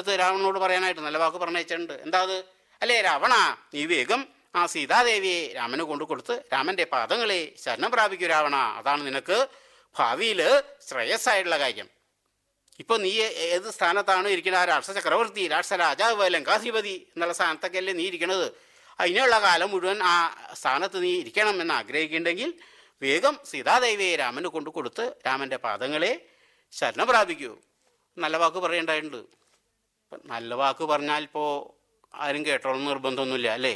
എടുത്ത് രാവണനോട് പറയാനായിട്ട് നല്ല വാക്ക് പറഞ്ഞയച്ചിട്ടുണ്ട് എന്താ അത് അല്ലേ രാവണ നീ വേഗം ആ സീതാദേവിയെ രാമന് കൊണ്ടു കൊടുത്ത് രാമന്റെ പാദങ്ങളെ ശരണം പ്രാപിക്കൂ രാവണ അതാണ് നിനക്ക് ഭാവിയിൽ ശ്രേയസ്സായിട്ടുള്ള കാര്യം ഇപ്പൊ നീ ഏത് സ്ഥാനത്താണ് ഇരിക്കുന്നത് ആ രാഷ്ട്ര ചക്രവർത്തി രാഷ്ട്ര രാജാവ് ലങ്കാധിപതി എന്നുള്ള സ്ഥാനത്തൊക്കെ അല്ലേ നീ ഇരിക്കണത് അതിനുള്ള കാലം മുഴുവൻ ആ സ്ഥാനത്ത് നീ ഇരിക്കണം എന്ന് ആഗ്രഹിക്കുന്നുണ്ടെങ്കിൽ വേഗം സീതാദേവിയെ രാമന് കൊണ്ടു കൊടുത്ത് രാമന്റെ പാദങ്ങളെ ശരണം പ്രാപിക്കൂ നല്ല വാക്ക് പറയേണ്ടതുണ്ട് ഇപ്പം നല്ല വാക്ക് പറഞ്ഞാൽ ഇപ്പോൾ ആരും കേട്ടോളണം നിർബന്ധമൊന്നുമില്ല അല്ലേ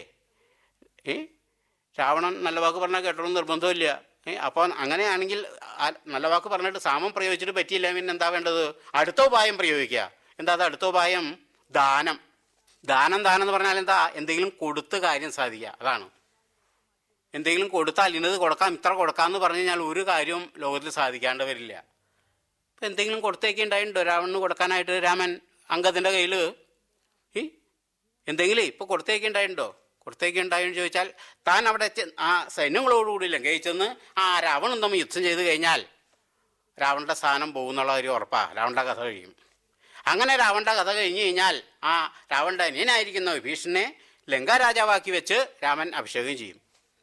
ഏ രാവണൻ നല്ല വാക്ക് പറഞ്ഞാൽ കേട്ടോളണം നിർബന്ധമില്ല ഏ അപ്പോൾ അങ്ങനെയാണെങ്കിൽ ആ- നല്ല വാക്ക് പറഞ്ഞിട്ട് സാമം പ്രയോഗിച്ചിട്ട് പറ്റിയില്ല പിന്നെ എന്താ വേണ്ടത് അടുത്ത ഉപായം പ്രയോഗിക്കുക എന്താ അത് അടുത്ത ഉപായം ദാനം ദാനം ദാനം എന്ന് പറഞ്ഞാൽ എന്താ എന്തെങ്കിലും കൊടുത്ത് കാര്യം സാധിക്കുക അതാണ് എന്തെങ്കിലും കൊടുത്താൽ ഇന്നത് കൊടുക്കാം ഇത്ര കൊടുക്കാം എന്ന് പറഞ്ഞു കഴിഞ്ഞാൽ ഒരു കാര്യവും ലോകത്തിൽ സാധിക്കാണ്ട് വരില്ല ഇപ്പം എന്തെങ്കിലും കൊടുത്തേക്ക് ഉണ്ടായിട്ടുണ്ടോ രാവണന് കൊടുക്കാനായിട്ട് രാമൻ അംഗത്തിൻ്റെ കയ്യിൽ ഈ എന്തെങ്കിലും ഇപ്പോൾ കൊടുത്തേക്ക് ഉണ്ടായിട്ടുണ്ടോ കൊടുത്തേക്ക് ഉണ്ടായെന്ന് ചോദിച്ചാൽ താൻ അവിടെ ചെ- ആ സൈന്യങ്ങളോടുകൂടി ലംഘിച്ചെന്ന് ആ രാവണൻ തമ്മിൽ യുദ്ധം ചെയ്ത് കഴിഞ്ഞാൽ രാവണന്റെ സ്ഥാനം പോകുന്നുള്ള ഒരു ഉറപ്പാ രാവണന്റെ കഥ കഴിയും അങ്ങനെ രാവണന്റെ കഥ കഴിഞ്ഞ് കഴിഞ്ഞാൽ ആ രാവണന്റെ അനിയനായിരിക്കുന്ന വിഭീഷണനെ ലങ്കാ രാജാവാക്കി വെച്ച് രാമൻ അഭിഷേകം ചെയ്യും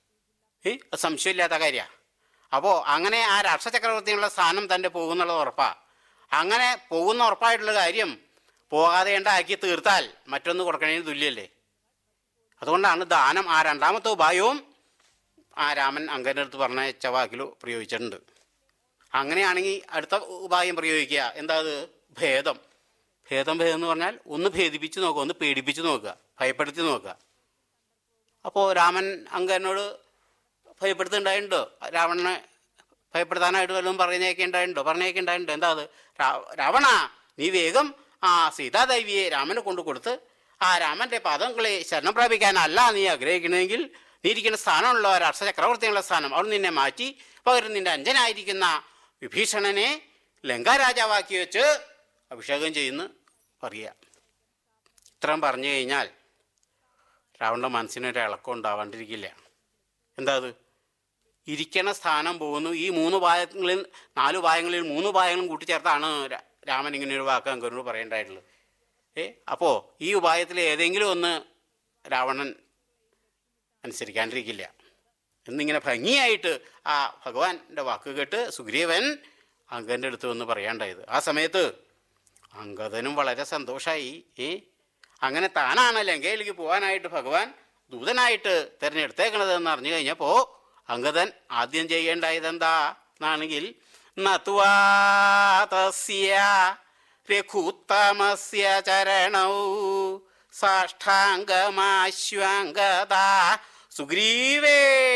ഏ അത് സംശയമില്ലാത്ത കാര്യമാണ് അപ്പോൾ അങ്ങനെ ആ രാഷ്ട്രചക്രവർത്തിയുള്ള സ്ഥാനം തൻ്റെ പോകുന്നുള്ളത് ഉറപ്പാ അങ്ങനെ പോകുന്ന ഉറപ്പായിട്ടുള്ള കാര്യം പോകാതെ ആക്കി തീർത്താൽ മറ്റൊന്ന് കൊടുക്കണതിന് തുല്യല്ലേ അതുകൊണ്ടാണ് ദാനം ആ രണ്ടാമത്തെ ഉപായവും ആ രാമൻ അങ്കൻ്റെ അടുത്ത് പറഞ്ഞ വാക്കിൽ പ്രയോഗിച്ചിട്ടുണ്ട് അങ്ങനെയാണെങ്കിൽ അടുത്ത ഉപായം പ്രയോഗിക്കുക എന്താ അത് ഭേദം ഭേദം ഭേദം എന്ന് പറഞ്ഞാൽ ഒന്ന് ഭേദിപ്പിച്ച് നോക്കുക ഒന്ന് പേടിപ്പിച്ച് നോക്കുക ഭയപ്പെടുത്തി നോക്കുക അപ്പോൾ രാമൻ അങ്കനോട് ഭയപ്പെടുത്തുണ്ടായിട്ടുണ്ടോ രാവണനെ ഭയപ്പെടുത്താനായിട്ട് വല്ലതും പറഞ്ഞേക്കെ ഉണ്ടായിട്ടുണ്ടോ പറഞ്ഞേക്കെ ഉണ്ടായിട്ടുണ്ടോ എന്താ അത് രാ- രാവണ നീ വേഗം ആ സീതാദേവിയെ രാമനെ കൊണ്ടു കൊടുത്ത് ആ രാമന്റെ പാദങ്ങളെ ശരണം പ്രാപിക്കാനല്ല നീ ആഗ്രഹിക്കണമെങ്കിൽ നീ ഇരിക്കുന്ന സ്ഥാനമുള്ള രാഷ്ട്ര ചക്രവർത്തിയുള്ള സ്ഥാനം അവിടെ നിന്നെ മാറ്റി പകരം നിന്റെ അഞ്ജനായിരിക്കുന്ന വിഭീഷണനെ ലങ്കാരാജാവാക്കി വെച്ച് അഭിഷേകം ചെയ്യുന്നു പറയുക ഇത്രയും പറഞ്ഞു കഴിഞ്ഞാൽ രാവണന്റെ മനസ്സിനൊരു ഇളക്കം ഉണ്ടാവാണ്ടിരിക്കില്ല എന്താ അത് ഇരിക്കണ സ്ഥാനം പോകുന്നു ഈ മൂന്ന് ഭാഗങ്ങളിൽ നാല് ഭാഗങ്ങളിൽ മൂന്ന് ഭാഗങ്ങളും കൂട്ടിച്ചേർത്താണ് രാ- രാമൻ ഇങ്ങനെ ഒരു വാക്ക് അങ്കനോട് പറയേണ്ടതായിട്ടുള്ളത് ഏ അപ്പോൾ ഈ ഉപായത്തിൽ ഏതെങ്കിലും ഒന്ന് രാവണൻ അനുസരിക്കാണ്ടിരിക്കില്ല എന്നിങ്ങനെ ഭംഗിയായിട്ട് ആ ഭഗവാന്റെ വാക്ക് കേട്ട് സുഗ്രീവൻ അങ്കൻ്റെ അടുത്ത് വന്ന് പറയാണ്ടായത് ആ സമയത്ത് അങ്കദനും വളരെ സന്തോഷമായി ഏ അങ്ങനെ താനാണ് ലങ്കയിലേക്ക് പോകാനായിട്ട് ഭഗവാൻ ദൂതനായിട്ട് തിരഞ്ഞെടുത്തേക്കണത് എന്ന് അറിഞ്ഞു കഴിഞ്ഞപ്പോൾ അങ്കദൻ ആദ്യം ചെയ്യേണ്ടായത് എന്താ എന്നാണെങ്കിൽ നത്വാ തസ്യ രഘുത്തമസ്യ ചരണൗ സാഷ്ടാംഗമാശ്വാംഗത സുഗ്രീവേ